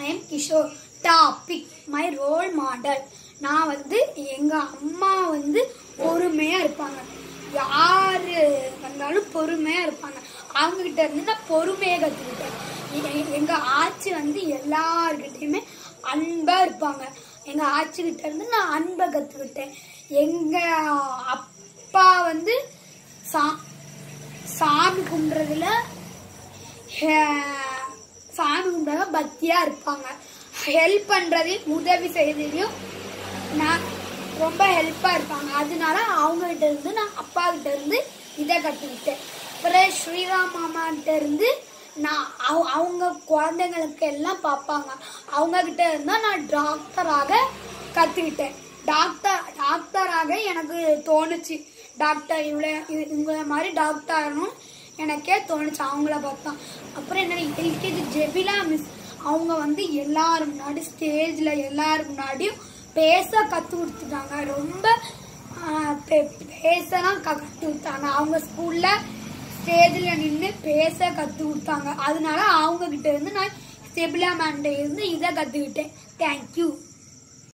name Kishore topic my role model நான் வந்து எங்க அம்மா வந்து பொறுமையா இருப்பாங்க யாரு வந்தாலும் பொறுமையா இருப்பாங்க அவங்க கிட்ட இருந்து நான் பொறுமையை கத்துக்கிட்டேன் எ- எங்க ஆச்சி வந்து எல்லார்கிட்டயுமே அன்பா இருப்பாங்க எங்க ஆச்சி கிட்ட இருந்து நான் அன்பை கத்துக்கிட்டேன் எங்க அப்பா வந்து சா- சாமி கும்பிடுறதுல ஹே- சாமி கும்பிடாத பக்தியா இருப்பாங்க ஹெல்ப் பண்றதையும் உதவி செய்யறதையும் நான் ரொம்ப ஹெல்ப்பா இருப்பாங்க அதனால அவங்க கிட்ட இருந்து நான் அப்பா கிட்ட இருந்து இதை கத்துக்கிட்டேன் அப்புறம் ஸ்ரீராம் மாமா கிட்ட இருந்து நான் அவ- அவங்க குழந்தைங்களுக்கு எல்லாம் பார்ப்பாங்க அவங்க கிட்ட இருந்தா நான் டாக்டராக கத்துக்கிட்டேன் டாக்டர் டாக்டராக எனக்கு தோணுச்சு டாக்டர் இவ்வளோ இவங்கள மாதிரி டாக்டர் ஆகணும் எனக்கே தோணுச்சு அவங்கள பார்த்தா அப்புறம் என்னோட எல்கேஜி ஜெபிலா மிஸ் அவங்க வந்து எல்லாரும் முன்னாடி ஸ்டேஜ்ல எல்லாரும் முன்னாடியும் பேச கத்து கொடுத்துட்டாங்க ரொம்ப ஆஹ், பே- பேசலாம் க- கத்து கொடுத்தாங்க அவங்க ஸ்கூல்ல ஸ்டேஜ்ல நின்று பேச கத்து கொடுத்தாங்க அதனால அவங்க கிட்ட இருந்து நான் செபிலா மேன்ட இருந்து இதை கத்துக்கிட்டேன் தேங்க்யூ